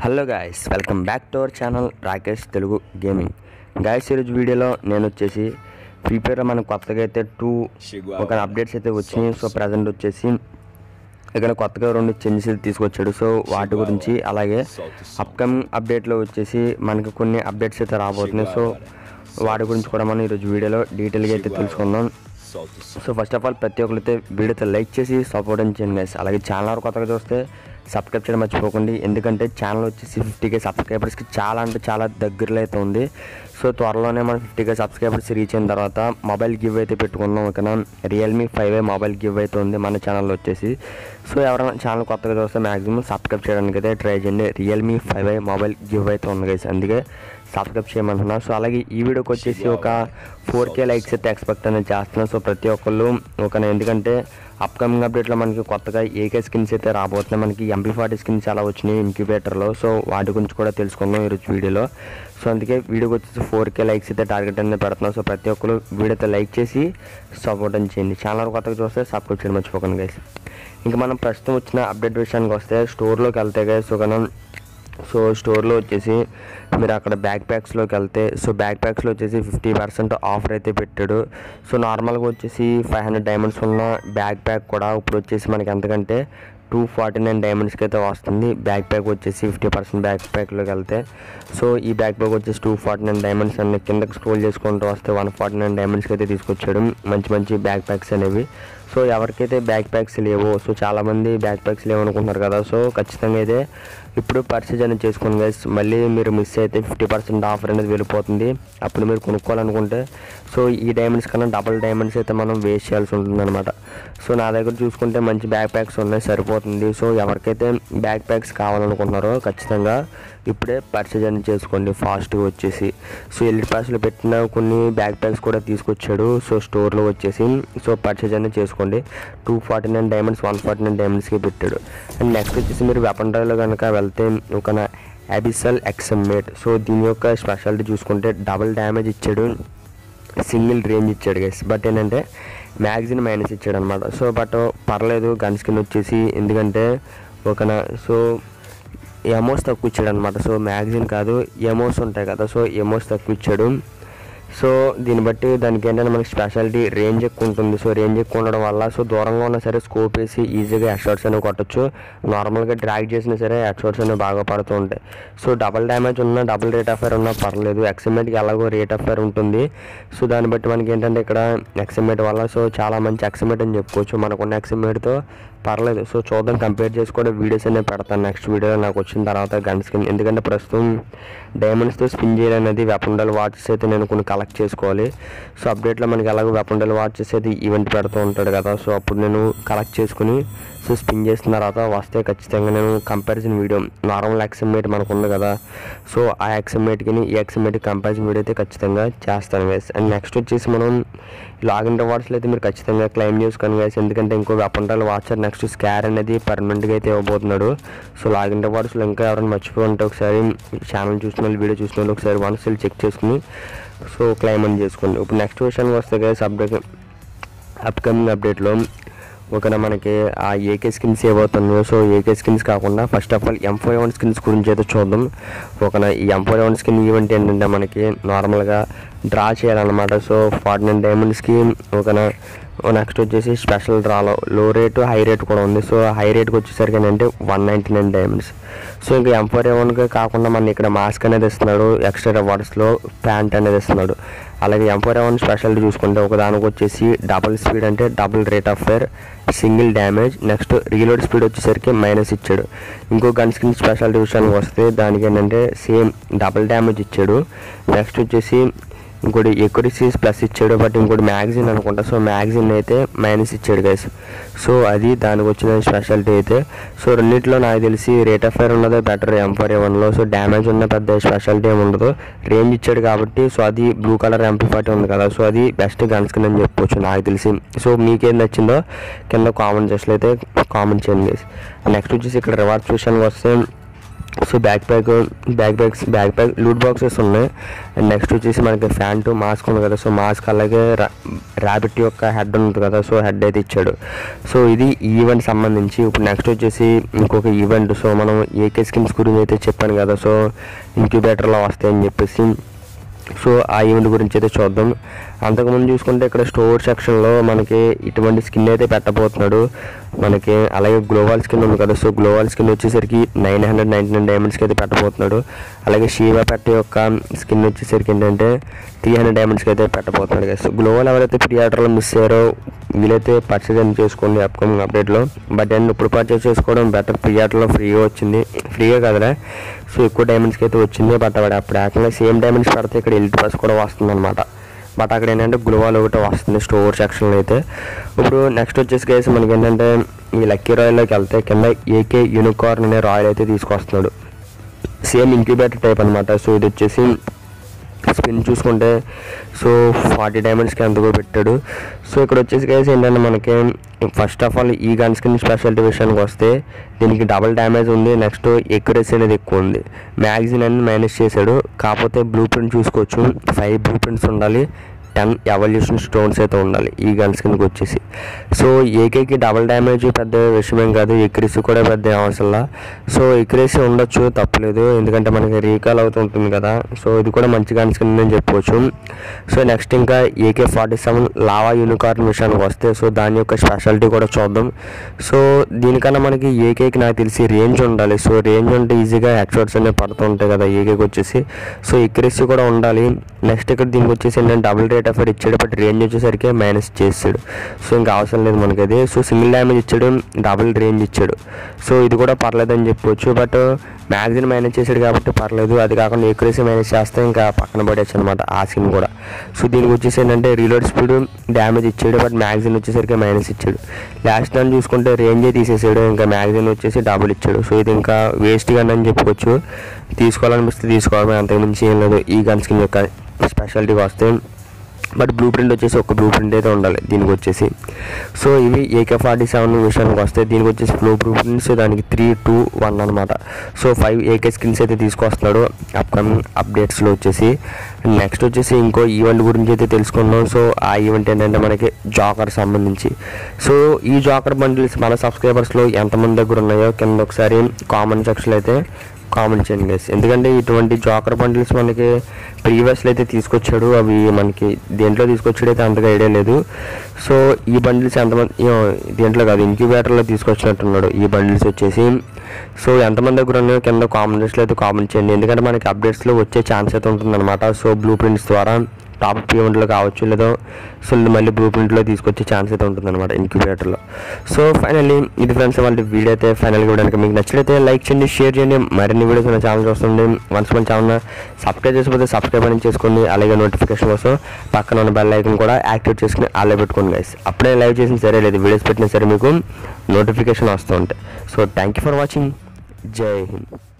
hello guys welcome back to our channel Rakesh Telugu gaming guys ఈరోజు వీడియోలో నేను వచ్చేసి ఫ్రీ ఫైర్లో మనకు కొత్తగా అయితే టూ ఒక అప్డేట్స్ అయితే వచ్చినాయి సో ప్రజెంట్ వచ్చేసి ఇక్కడ కొత్తగా రెండు చేంజెస్ తీసుకొచ్చాడు సో వాటి గురించి అలాగే అప్కమింగ్ అప్డేట్లో వచ్చేసి మనకి కొన్ని అప్డేట్స్ అయితే రాబోతున్నాయి సో వాటి గురించి కూడా మనం ఈరోజు వీడియోలో డీటెయిల్గా అయితే తెలుసుకుందాం సో ఫస్ట్ ఆఫ్ ఆల్ ప్రతి ఒక్కరైతే వీడియోతో లైక్ చేసి సపోర్ట్ చేయండి గైస్ అలాగే ఛానల్ కొత్తగా చూస్తే సబ్స్క్రైబ్ చేయడం మర్చిపోకండి ఎందుకంటే ఛానల్ వచ్చేసి ఫిఫ్టీకే సబ్స్క్రైబర్స్కి చాలా అంటే చాలా దగ్గరలో అయితే ఉంది సో త్వరలోనే మనం ఫిఫ్టీకే సబ్స్క్రైబర్స్ రీచ్ అయిన తర్వాత మొబైల్ గివ్ అయితే పెట్టుకుందాం ఓకేనా Realme five A mobile give అయితే ఉంది మన ఛానల్లో వచ్చేసి సో ఎవరైనా ఛానల్ కొత్తగా చూస్తే మ్యాక్సిమం సబ్స్క్రైబ్ చేయడానికి అయితే ట్రై చేయండి Realme five A mobile give అయితే ఉంది గైస్ అందుకే సబ్స్క్రైబ్ చేయమంటున్నా సో అలాగే ఈ వీడియోకి వచ్చేసి ఒక ఫోర్ కే లైక్స్ అయితే ఎక్స్పెక్ట్ అనేది చేస్తున్నాను సో ప్రతి ఒక్కళ్ళు ఒక ఎందుకంటే అప్కమింగ్ అప్డేట్లో మనకి కొత్తగా ఏకే స్కిన్స్ అయితే రాబోతున్నాయి మనకి ఎంపీ ఫార్టీ స్కిన్స్ అలా వచ్చినాయి ఇంక్యుబేటర్లో సో వాటి గురించి కూడా తెలుసుకుందాం ఈరోజు వీడియోలో సో అందుకే వీడియోకి వచ్చేసి ఫోర్ కే లైక్స్ అయితే టార్గెట్ అనేది పెడుతున్నాం సో ప్రతి ఒక్కరు వీడియోతో లైక్ చేసి సపోర్ట్ అని చేయండి ఛానల్ కొత్తగా చూస్తే సబ్స్క్రైబ్ చేయడం మర్చిపోకండి గైస్ ఇంకా మనం ప్రస్తుతం వచ్చిన అప్డేట్ విషయానికి వస్తే స్టోర్లోకి వెళ్తే గైస్ సో మనం సో స్టోర్లో వచ్చేసి మీరు అక్కడ బ్యాక్ ప్యాక్స్లోకి వెళ్తే సో బ్యాక్ ప్యాక్స్లో వచ్చేసి ఫిఫ్టీ పర్సెంట్ ఆఫర్ అయితే పెట్టాడు సో నార్మల్గా వచ్చేసి ఫైవ్ హండ్రెడ్ డైమండ్స్ ఉన్న బ్యాక్ ప్యాక్ కూడా ఇప్పుడు వచ్చేసి మనకి ఎంతకంటే టూ ఫార్టీ నైన్ డైమండ్స్కి అయితే వస్తుంది బ్యాక్ ప్యాక్ వచ్చేసి ఫిఫ్టీ పర్సెంట్ బ్యాక్ ప్యాక్లోకి వెళ్తే సో ఈ బ్యాక్ ప్యాక్ వచ్చేసి టూ ఫార్టీ నైన్ డైమండ్స్ అన్ని కిందకి స్క్రోల్ చేసుకుంటూ వస్తే వన్ ఫార్టీ నైన్ డైమండ్స్కి అయితే తీసుకొచ్చాడు మంచి మంచి బ్యాక్ ప్యాక్స్ అనేవి సో ఎవరికైతే బ్యాక్ ప్యాక్స్ లేవో సో చాలామంది బ్యాక్ ప్యాక్స్ లేవు అనుకుంటున్నారు కదా సో ఖచ్చితంగా అయితే ఇప్పుడు పర్చేజ్ అనేది చేసుకోండి గైస్ మళ్ళీ మీరు మిస్ అయితే ఫిఫ్టీ పర్సెంట్ ఆఫర్ అనేది వెళ్ళిపోతుంది అప్పుడు మీరు కొనుక్కోవాలనుకుంటే సో ఈ డైమండ్స్ కన్నా డబుల్ డైమండ్స్ అయితే మనం వేస్ట్ చేయాల్సి ఉంటుంది అనమాట సో నా దగ్గర చూసుకుంటే మంచి బ్యాక్ ప్యాక్స్ ఉన్నాయి సరిపోతుంది సో ఎవరికైతే బ్యాక్ ప్యాక్స్ కావాలనుకుంటున్నారో ఖచ్చితంగా ఇప్పుడే పర్చేజ్ అనేది చేసుకోండి ఫాస్ట్గా వచ్చేసి సో ఎల్ఈడి పాస్లో పెట్టిన కొన్ని బ్యాక్ ప్యాక్స్ కూడా తీసుకొచ్చాడు సో స్టోర్లో వచ్చేసి సో పర్చేజ్ అనేది చేసుకోండి two forty nine diamonds one forty nine డైమండ్స్కి పెట్టాడు అండ్ నెక్స్ట్ వచ్చేసి మీరు వెపన్ డ్రైవ్లో కనుక వెళ్తే ఒక అబిసల్ ఎక్సమ్మేట్ సో దీని యొక్క స్పెషాలిటీ చూసుకుంటే డబుల్ డ్యామేజ్ ఇచ్చాడు సింగిల్ రేంజ్ ఇచ్చాడు గైస్ బట్ ఏంటంటే మ్యాగజిన్ మైనస్ ఇచ్చాడు అనమాట సో బట్ పర్లేదు గన్ స్కిన్ వచ్చేసి ఎందుకంటే ఒక సో ఎమోస్ తక్కువ ఇచ్చాడు అనమాట సో మ్యాగజిన్ కాదు ఎమోస్ ఉంటాయి కదా సో ఎమోస్ తక్కువ ఇచ్చాడు సో దీన్ని బట్టి దానికి ఏంటంటే మనకి స్పెషాలిటీ రేంజ్ ఎక్కువ ఉంటుంది సో రేంజ్ ఎక్కువ ఉండడం వల్ల సో దూరంగా ఉన్నా సరే స్కోప్ వేసి ఈజీగా హెడ్ షాట్స్ అనేవి కొట్టచ్చు నార్మల్గా డ్రాగ్ చేసినా సరే హెడ్ షాట్స్ అనేవి బాగా పడుతూ ఉంటాయి సో డబల్ డ్యామేజ్ ఉన్నా డబుల్ రేట్ ఆఫ్ ఫైర్ ఉన్నా పర్లేదు ఎక్స్ఎంఏట్కి ఎలాగో రేట్ ఆఫ్ ఫైర్ ఉంటుంది సో దాన్ని బట్టి మనకి ఏంటంటే ఇక్కడ ఎక్స్ఎంఏట్ వల్ల సో చాలా మంచి ఎక్స్ఎంఏట్ అని చెప్పుకోవచ్చు మనకున్న ఎక్స్ఎంఏట్తో పర్లేదు సో చూద్దాం కంపేర్ చేసి కూడా వీడియోస్ అనేవి పెడతాను నెక్స్ట్ వీడియోలో నాకు వచ్చిన తర్వాత గన్ స్కిన్ ఎందుకంటే ప్రస్తుతం డైమండ్స్తో స్పిన్ చేయాలనేది వెపండల్ వాచెస్ అయితే నేను కొన్ని కలెక్ట్ చేసుకోవాలి సో అప్డేట్లో మనకి ఎలాగో వెపండల్ వాచెస్ అయితే ఈవెంట్ పెడుతూ ఉంటాడు కదా సో అప్పుడు నేను కలెక్ట్ చేసుకుని సో స్పిన్ చేసిన తర్వాత వస్తే ఖచ్చితంగా నేను కంపారిజన్ వీడియో నార్మల్ ఎక్స్ఎంఏట్ మనకు ఉంది కదా సో ఆ ఎక్స్ఎంఏట్కి ఈ ఎక్స్ఎంఏట్ కంపారిజన్ వీడియో అయితే ఖచ్చితంగా చేస్తాను వేస్ అండ్ నెక్స్ట్ వచ్చేసి మనం లాగిన్ రివార్డ్స్లో అయితే మీరు ఖచ్చితంగా క్లెయిమ్ చేసుకొని వేసి ఎందుకంటే ఇంకో వెపండల్ వాచర్ నెక్స్ట్ స్కార్ అనేది పర్మనెంట్గా అయితే ఇవ్వబోతున్నాడు సో లాగిన్ రివార్డ్స్లో ఇంకా ఎవరైనా మర్చిపోయి ఉంటే ఒకసారి ఛానల్ చూసిన వాళ్ళు వీడియో చూసిన వాళ్ళు ఒకసారి వన్స్ వెళ్ళి చెక్ చేసుకుని సో క్లెయిమ్ అని చేసుకోండి ఇప్పుడు నెక్స్ట్ విషయానికి వస్తే గైస్ అప్డేట్ అప్కమింగ్ అప్డేట్లో ఒక మనకి ఆ ఏకే స్కిన్స్ ఏవవుతున్నాయో సో ఏకే స్కిన్స్ కాకుండా first of all M four one skins గురించి అయితే చూద్దాం ఒక ఈ M four one skin event ఏంటంటే మనకి నార్మల్గా డ్రా చేయాలన్నమాట సో ఫార్టీ నైన్ డైమండ్స్కి ఒక నెక్స్ట్ వచ్చేసి స్పెషల్ డ్రాలో లో రేటు హై రేట్ కూడా ఉంది సో హై రేట్కి వచ్చేసరికి ఏంటంటే one ninety nine diamonds so ఇంకా ఎం ఫోర్ వన్కి కాకుండా మన ఇక్కడ మాస్క్ అనేది ఇస్తున్నాడు ఎక్స్ట్రా రివార్డ్స్లో ప్యాంట్ అనేది ఇస్తున్నాడు అలాగే ఎం ఫోర్ వన్ స్పెషాలిటీ చూసుకుంటే ఒక దానికి వచ్చేసి డబుల్ స్పీడ్ అంటే double rate of fire single damage next reload speed వచ్చేసరికి మైనస్ ఇచ్చాడు ఇంకో గన్ స్కిన్ స్పెషాలిటీ విషయానికి వస్తే దానికి ఏంటంటే సేమ్ డబుల్ డ్యామేజ్ ఇచ్చాడు నెక్స్ట్ వచ్చేసి ఇంకోటి ఎక్యురసీ ప్లస్ ఇచ్చాడు బట్ ఇంకోటి మ్యాగజిన్ అనుకుంటా సో మ్యాగజిన్ అయితే మైనస్ ఇచ్చాడు గైస్ సో అది దానికి వచ్చిన స్పెషాలిటీ అయితే సో రెండింటిలో నాకు తెలిసి రేట్ ఆఫ్ ఫైర్ ఉన్నదే బెటర్ ఎం ఫోర్ వన్లో సో డ్యామేజ్ ఉన్న పెద్ద స్పెషాలిటీ ఏమి ఉండదు రేంజ్ ఇచ్చాడు కాబట్టి సో అది బ్లూ కలర్ ఎంపీ ఫార్టీ ఉంది కదా సో అది బెస్ట్ గన్ స్కిన్ అని చెప్పొచ్చు నాకు తెలిసి సో మీకేం నచ్చిందో కింద కామెంట్ చేసినట్లయితే కామెంట్ చేయండి నెక్స్ట్ వచ్చేసి ఇక్కడ రివార్డ్స్ విషయానికి వస్తే so backpack backpacks backpack loot boxes ఉన్నాయి అండ్ నెక్స్ట్ వచ్చేసి మనకి ఫ్యాంటు మాస్క్ ఉంది కదా సో మాస్క్ అలాగే ర్యాబిట్ యొక్క హెడ్ ఉంది కదా సో హెడ్ అయితే ఇచ్చాడు సో ఇది ఈ ఈవెంట్ సంబంధించి ఇప్పుడు నెక్స్ట్ వచ్చేసి ఇంకొక ఈవెంట్ సో మనం ఏకే స్కిమ్స్ గురించి అయితే చెప్పాను కదా సో ఇంక్యుబేటర్లో వస్తాయని చెప్పేసి సో ఆ ఈవెంట్ గురించి అయితే చూద్దాం అంతకుముందు చూసుకుంటే ఇక్కడ స్టోర్ సెక్షన్లో మనకి ఇటువంటి స్కిన్ అయితే పెట్టబోతున్నాడు మనకి అలాగే గ్లోవాల్ స్కిన్ ఉంది కదా సో గ్లోవాల్ స్కిన్ వచ్చేసరికి నైన్ హండ్రెడ్ నైంటీ నైన్ డైమండ్స్కి అయితే పెట్టబోతున్నాడు అలాగే షీవా పెట్ట యొక్క స్కిన్ వచ్చేసరికి ఏంటంటే త్రీ హండ్రెడ్ డైమండ్స్కి అయితే పెట్టబోతున్నాడు కదా సో గ్లోవాల్ ఎవరైతే ప్రీ ఆర్డర్లో మిస్ అయ్యారో వీలైతే పర్చేజ్ అని చేసుకోండి అప్కమింగ్ అప్డేట్లో బట్ అండ్ ఇప్పుడు పర్చేజ్ చేసుకోవడం బెటర్ ప్రీ ఆర్డర్లో ఫ్రీగా వచ్చింది ఫ్రీగా కదరా సో ఎక్కువ డైమండ్స్కి అయితే వచ్చింది బట్ వాడు అప్పుడు ఏకంగా సేమ్ డైమండ్స్ పెడితే ఇక్కడ ఎలిట్ పాస్ కూడా వస్తుంది అనమాట బట్ అక్కడ ఏంటంటే గ్లోవాల్ ఒకటి వస్తుంది స్టోర్ సెక్షన్లో అయితే ఇప్పుడు నెక్స్ట్ వచ్చేసి కేసు మనకి ఏంటంటే ఈ లక్కీ రాయల్లోకి వెళ్తే కింద ఏకే యూనికార్న్ అనే రాయల్ అయితే తీసుకొస్తున్నాడు సేమ్ ఇంక్యుబేటర్ టైప్ అనమాట సో ఇది వచ్చేసి స్పిన్ చూసుకుంటే సో ఫార్టీ డైమండ్స్కి ఎంతకో పెట్టాడు సో ఇక్కడ వచ్చేసి కేసు ఏంటంటే మనకి ఫస్ట్ ఆఫ్ ఆల్ ఈ గన్ స్కిన్ స్పెషాలిటీ విషయానికి వస్తే దీనికి డబుల్ డ్యామేజ్ ఉంది నెక్స్ట్ ఎక్యురసీ అనేది ఎక్కువ ఉంది మ్యాగజిన్ అనేది మైనస్ చేశాడు కాకపోతే బ్లూ ప్రింట్ చూసుకోవచ్చు ఫైవ్ బ్లూ ప్రింట్స్ ఉండాలి టెన్ ఎవల్యూషన్ స్టోన్స్ అయితే ఉండాలి ఈ గన్స్ కిందకి వచ్చేసి సో ఏకేకి డబల్ డ్యామేజ్ పెద్ద విషయమేం కాదు ఎక్యురసీ కూడా పెద్ద ఏం అవసరంలా సో ఎక్యురసీ ఉండొచ్చు తప్పలేదు ఎందుకంటే మనకి రీకాల్ అవుతుంటుంది కదా సో ఇది కూడా మంచి గన్స్ కింద అని చెప్పుకోవచ్చు సో నెక్స్ట్ ఇంకా AK forty seven lava unicorn విషయానికి వస్తే సో దాని యొక్క స్పెషాలిటీ కూడా చూద్దాం సో దీనికన్నా మనకి ఏకేకి నాకు తెలిసి రేంజ్ ఉండాలి సో రేంజ్ ఉంటే ఈజీగా హెడ్షాట్స్ అనేవి పడుతూ ఉంటాయి కదా ఏకేకి వచ్చేసి సో ఎక్యురసీ కూడా ఉండాలి నెక్స్ట్ ఇక్కడ దీనికి వచ్చేసి ఏంటంటే డబుల్ రేట్ ఆఫ్ ఇచ్చాడు బట్ రేంజ్ వచ్చేసరికి మైనస్ చేసాడు సో ఇంకా అవసరం లేదు మనకి అది సో సింగిల్ డ్యామేజ్ ఇచ్చాడు డబుల్ రేంజ్ ఇచ్చాడు సో ఇది కూడా పర్లేదని చెప్పొచ్చు బట్ మ్యాగజిన్ మైనస్ చేసాడు కాబట్టి పర్లేదు అది కాకుండా ఎక్యురసీ మైనస్ చేస్తే ఇంకా పక్కన పడేచ్చు అనమాట ఆ స్కిన్ కూడా సో దీనికి వచ్చేసి ఏంటంటే రీలోడ్ స్పీడ్ డ్యామేజ్ ఇచ్చాడు బట్ మ్యాగజిన్ వచ్చేసరికి మైనస్ ఇచ్చాడు లాస్ట్ టైం చూసుకుంటే రేంజే తీసేసాడు ఇంకా మ్యాగజిన్ వచ్చేసి డబుల్ ఇచ్చాడు సో ఇది ఇంకా వేస్ట్ గన్ అని చెప్పుకోవచ్చు తీసుకోవాలనిపిస్తే తీసుకోవాలి అంతకుమించి ఏం లేదు ఈ గన్ స్కిన్ యొక్క స్పెషాలిటీకి వస్తే బట్ బ్లూ ప్రింట్ వచ్చేసి ఒక బ్లూ ప్రింట్ అయితే ఉండాలి దీనికి వచ్చేసి సో ఇవి ఏకే ఫార్టీ సెవెన్ విషయానికి వస్తే దీనికి వచ్చేసి బ్లూ బ్లూ ప్రింట్స్ దానికి త్రీ టూ వన్ అనమాట సో ఫైవ్ ఏకే స్కిన్స్ అయితే తీసుకొస్తున్నాడు అప్కమింగ్ అప్డేట్స్లో వచ్చేసి నెక్స్ట్ వచ్చేసి ఇంకో ఈవెంట్ గురించి అయితే తెలుసుకున్నాం సో ఆ ఈవెంట్ ఏంటంటే మనకి జాకర్ సంబంధించి సో ఈ జాకర్ బండిల్స్ మన సబ్స్క్రైబర్స్లో ఎంతమంది దగ్గర ఉన్నాయో కింద ఒకసారి కామెంట్ సెక్షన్లో అయితే కామెంట్ చేయండి గైస్ ఎందుకంటే ఇటువంటి జాకర్ బండిల్స్ మనకి ప్రీవియస్లో అయితే తీసుకొచ్చాడు అవి మనకి దేంట్లో తీసుకొచ్చాడు అయితే అంతగా ఐడియా లేదు సో ఈ బండిల్స్ ఎంతమంది ఏమో దేంట్లో కాదు ఇంక్యుబేటర్లో తీసుకొచ్చినట్టున్నాడు ఈ బండిల్స్ వచ్చేసి సో ఎంతమంది దగ్గర ఉన్నాయో కింద కామెంట్స్లో అయితే కామెంట్ చేయండి ఎందుకంటే మనకి అప్డేట్స్లో వచ్చే ఛాన్స్ అయితే ఉంటుందన్నమాట సో బ్లూ ప్రింట్స్ ద్వారా టాప్ పేమెంట్లో కావచ్చు లేదా సో మళ్ళీ బ్లూ ప్రింట్లో తీసుకొచ్చే ఛాన్స్ అయితే ఉంటుందన్నమాట ఇంక్యుబేటర్లో సో ఫైనల్లీ ఇది ఫ్రెండ్స్ వాళ్ళ వీడియో అయితే ఫైనల్గా ఇవ్వడానికి మీకు నచ్చినైతే లైక్ చేయండి షేర్ చేయండి మరిన్ని వీడియోస్ మన ఛానల్ చూస్తుంది వన్స్ మన ఛానల్ సబ్స్క్రైబ్ చేసిపోతే సబ్స్క్రైబ్ అని చేసుకోండి అలాగే నోటిఫికేషన్ కోసం పక్కన ఉన్న బెల్ ఐకన్ కూడా యాక్టివేట్ చేసుకుని అలా పెట్టుకోండి గైస్ అప్పుడే లైవ్ చేసిన సరే లేదు వీడియోస్ పెట్టినా సరే మీకు నోటిఫికేషన్ వస్తూ ఉంటాయి so thank you for watching Jai Hind